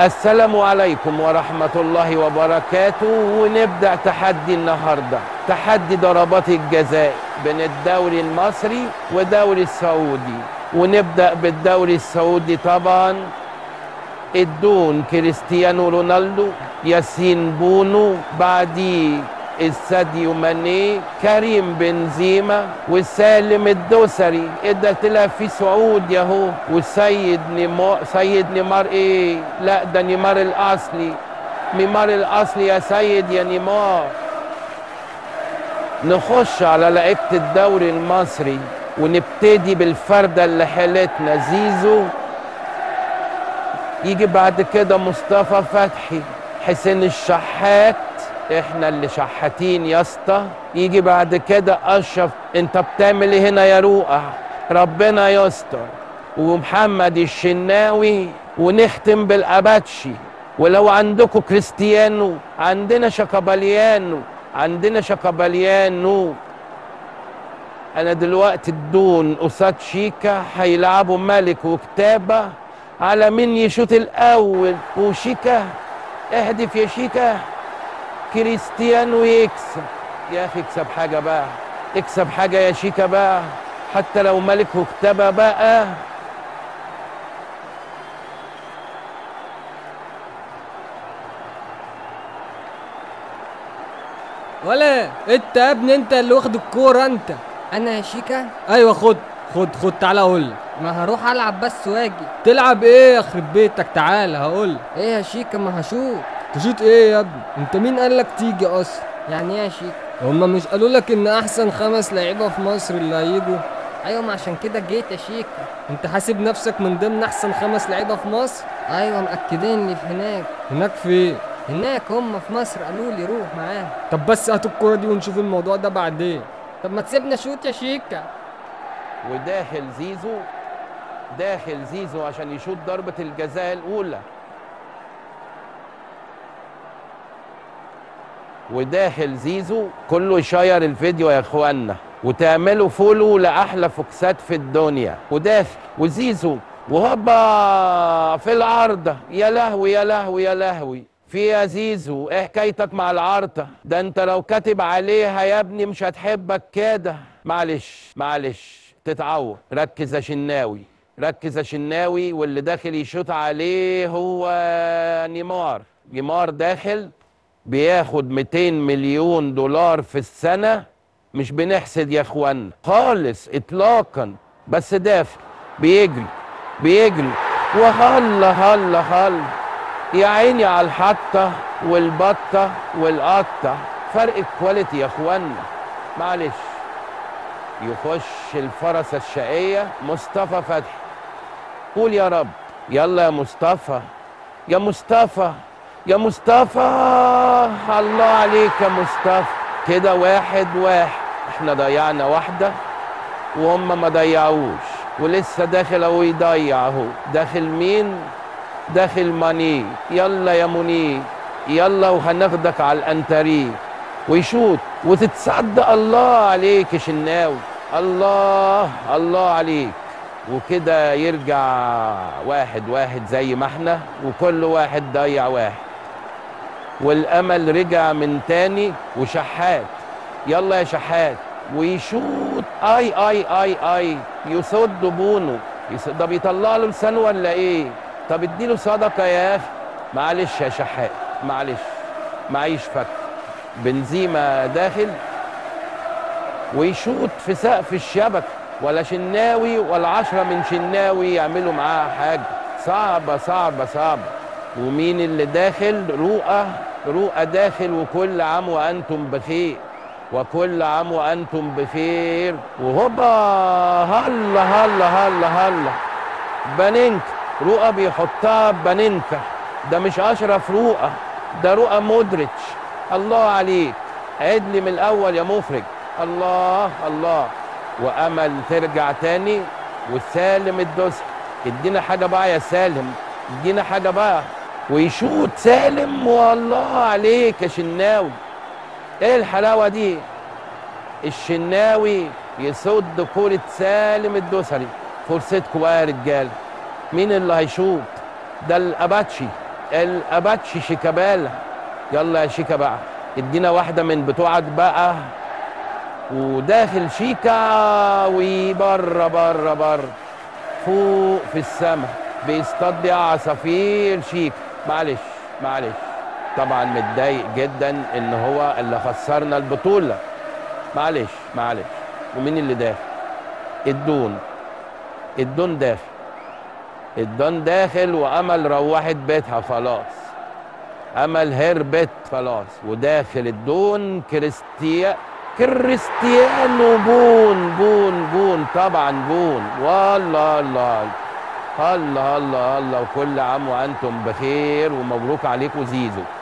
السلام عليكم ورحمة الله وبركاته ونبدأ تحدي النهاردة تحدي ضربات الجزاء بين الدوري المصري والدوري السعودي ونبدأ بالدوري السعودي طبعا الدون كريستيانو رونالدو ياسين بونو بعديه الساديو ماني كريم بنزيما وسالم الدوسري ده طلع في سعود ياهو والسيد نيمار سيد نيمار ايه لا ده نيمار الاصلي نيمار الاصلي يا سيد يا نيمار نخش على لعيبه الدوري المصري ونبتدي بالفرده اللي حالتنا زيزو يجي بعد كده مصطفى فتحي حسين الشحات احنا اللي شحاتين يا اسطى يجي بعد كده اشرف انت بتعمل ايه هنا يا رؤى ربنا يستر ومحمد الشناوي ونختم بالاباتشي ولو عندكم كريستيانو عندنا شكاباليانو عندنا شكاباليانو انا دلوقتي الدون قصاد شيكا هيلعبوا ملك وكتابه على مين يشوط الاول وشيكا اهدف يا شيكا كريستيانو يكسب يا اخي اكسب حاجه بقى اكسب حاجه يا شيكا بقى حتى لو ملك وكتابه بقى ولا انت يا ابني انت اللي واخد الكوره انت انا يا شيكا ايوه خد خد خد تعالى اقول لك ما هروح العب بس واجي تلعب ايه يخرب بيتك تعالى هقول لك ايه يا شيكا ما هشوف تشوت ايه يا ابني انت مين قال لك تيجي اصلا يعني ايه يا شيكا هما مش قالوا لك ان احسن خمس لعيبه في مصر اللي هيجوا ايوه ما عشان كده جيت يا شيكا انت حاسب نفسك من ضمن احسن خمس لعيبه في مصر ايوه مأكدين لي في هناك هناك فين هناك هم في مصر قالوا لي روح معاهم طب بس هات الكوره دي ونشوف الموضوع ده بعدين طب ما تسيبنا شوت يا شيكا وداخل زيزو داخل زيزو عشان يشوط ضربة الجزاء الأولى وداخل زيزو كله يشير الفيديو يا اخوانا وتعملوا فولو لأحلى فوكسات في الدنيا وداخل وزيزو وهوبا في العارضة يا لهوي يا لهوي يا لهوي في يا زيزو ايه حكايتك مع العارضة ده انت لو كاتب عليها يا ابني مش هتحبك كده معلش معلش تتعور ركز يا شناوي ركز يا شناوي واللي داخل يشوط عليه هو نيمار نيمار داخل بياخد 200 مليون دولار في السنة مش بنحسد يا اخوانا خالص اطلاقا بس دافع بيجري بيجري وهلا هلا هلا يا عيني على الحطة والبطة والقطة فرق الكواليتي يا اخوانا معلش يخش الفرسة الشقية مصطفى فتحي قول يا رب يلا يا مصطفى يا مصطفى يا مصطفى الله عليك يا مصطفى كده واحد واحد احنا ضيعنا واحدة وهم ما ضيعوش ولسه داخل اهو يضيع اهو داخل مين داخل ماني يلا يا منير يلا وهناخدك على الانتريه ويشوط وتتصدق الله عليك يا شناوي الله الله عليك وكده يرجع واحد واحد زي ما احنا وكل واحد ضيع واحد والامل رجع من تاني وشحات يلا يا شحات ويشوط اي اي اي اي يصد بونو يص- ده بيطلع له لسانه ولا ايه طب اديله صدقه يا اخي معلش يا شحات معلش معيش فك بنزيما داخل ويشوط في سقف الشبكه ولا شناوي ولا عشرة من شناوي يعملوا معاه حاجة صعبة صعبة صعبة ومين اللي داخل رؤى رؤى داخل وكل عام وأنتم بخير وكل عام وأنتم بخير وهوبا هلا هلا هلا هلا بانينكا رؤى بيحطها بانينكا ده مش أشرف رؤى ده رؤى مودريتش الله عليك عيد لي من الأول يا مخرج الله الله وامل ترجع تاني وسالم الدوسري ادينا حاجه بقى يا سالم ادينا حاجه بقى ويشوط سالم والله عليك يا شناوي ايه الحلاوه دي الشناوي يصد كرة سالم الدوسري فرصتكم بقى يا رجاله مين اللي هيشوط ده الاباتشي الاباتشي شيكابالا يلا يا شيكا بقى ادينا واحده من بتوعك بقى وداخل شيكا وبره بره بره فوق في السماء بيصطاد بيها عصافير شيك معلش معلش طبعا متضايق جدا ان هو اللي خسرنا البطوله معلش معلش ومين اللي داخل الدون الدون داخل الدون داخل وامل روحت بيتها خلاص امل هربت خلاص وداخل الدون كريستيا كريستيانو بون بون بون طبعا بون والله الله الله الله الله الله وكل عام وانتم بخير ومبروك عليكم زيزو